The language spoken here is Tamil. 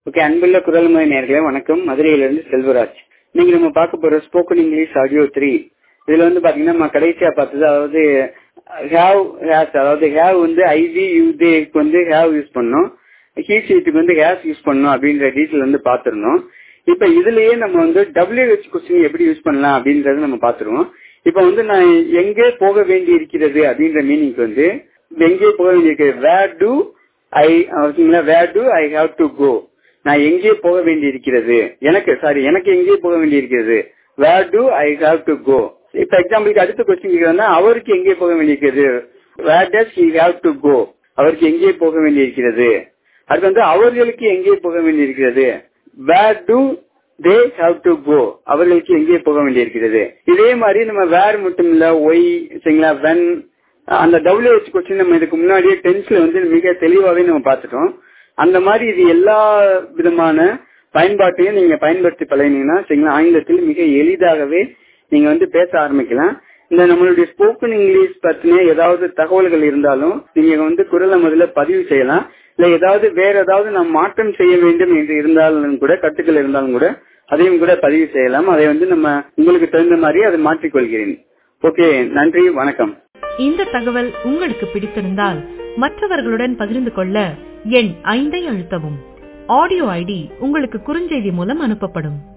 ஓகே அன்புள்ள குரல்முறை நேர்களே வணக்கம் மதுரையிலிருந்து செல்வராஜ் நீங்க நம்ம பார்க்க போற ஸ்போக்கன் இங்கிலீஷ் ஆடியோ த்ரீ இதுல வந்து பாத்தீங்கன்னா நம்ம கடைசியா பார்த்தது அதாவது ஹேவ் ஹேஸ் அதாவது ஹேவ் வந்து ஐவி யூதேக்கு வந்து ஹேவ் யூஸ் பண்ணோம் ஹீ ஷீட்டுக்கு வந்து ஹேஸ் யூஸ் பண்ணோம் அப்படின்ற டீட்டெயில் வந்து பார்த்துருந்தோம் இப்ப இதுலயே நம்ம வந்து டபிள்யூஹெச் கொஸ்டின் எப்படி யூஸ் பண்ணலாம் அப்படின்றத நம்ம பார்த்துருவோம் இப்ப வந்து நான் எங்கே போக வேண்டி இருக்கிறது அப்படின்ற மீனிங் வந்து எங்கே போக வேண்டி இருக்கிறது வேர் டு ஐ ஓகேங்களா where do I have to go நான் எங்கே போக வேண்டி இருக்கிறது எனக்கு சாரி எனக்கு எங்கே போக வேண்டி இருக்கிறது where do I have to go இப்ப எக்ஸாம்பிளுக்கு அடுத்த கொஸ்டின் கேட்கறதுனா அவருக்கு எங்கே போக வேண்டியிருக்கிறது where does he have to go அவருக்கு எங்கே போக வேண்டியிருக்கிறது அடுத்து வந்து அவர்களுக்கு எங்கே போக வேண்டியிருக்கிறது where do they have to go அவர்களுக்கு எங்கே போக வேண்டியிருக்கிறது இதே மாதிரி நம்ம வேர் மட்டும் இல்ல ஒய் சரிங்களா வென் அந்த டபிள்யூஹெச் கொஸ்டின் நம்ம இதுக்கு முன்னாடியே டென்ஸ்ல வந்து மிக தெளிவாவே நம்ம பார்த்துட்டோம் அந்த மாதிரி இது எல்லா விதமான பயன்பாட்டையும் நீங்க பயன்படுத்தி பழகினீங்கன்னா சரிங்களா ஆங்கிலத்தில் மிக எளிதாகவே நீங்க வந்து பேச ஆரம்பிக்கலாம் இந்த நம்மளுடைய ஸ்போக்கன் இங்கிலீஷ் பத்தின ஏதாவது தகவல்கள் இருந்தாலும் நீங்க வந்து குரலை முதல்ல பதிவு செய்யலாம் இல்ல ஏதாவது வேற ஏதாவது நாம் மாற்றம் செய்ய வேண்டும் என்று இருந்தாலும் கூட கட்டுக்கள் இருந்தாலும் கூட அதையும் கூட பதிவு செய்யலாம் அதை வந்து நம்ம உங்களுக்கு தகுந்த மாதிரி அதை மாற்றிக்கொள்கிறேன் ஓகே நன்றி வணக்கம் இந்த தகவல் உங்களுக்கு பிடித்திருந்தால் மற்றவர்களுடன் பகிர்ந்து கொள்ள எண் ஐந்தை அழுத்தவும் ஆடியோ ஐடி உங்களுக்கு குறுஞ்செய்தி மூலம் அனுப்பப்படும்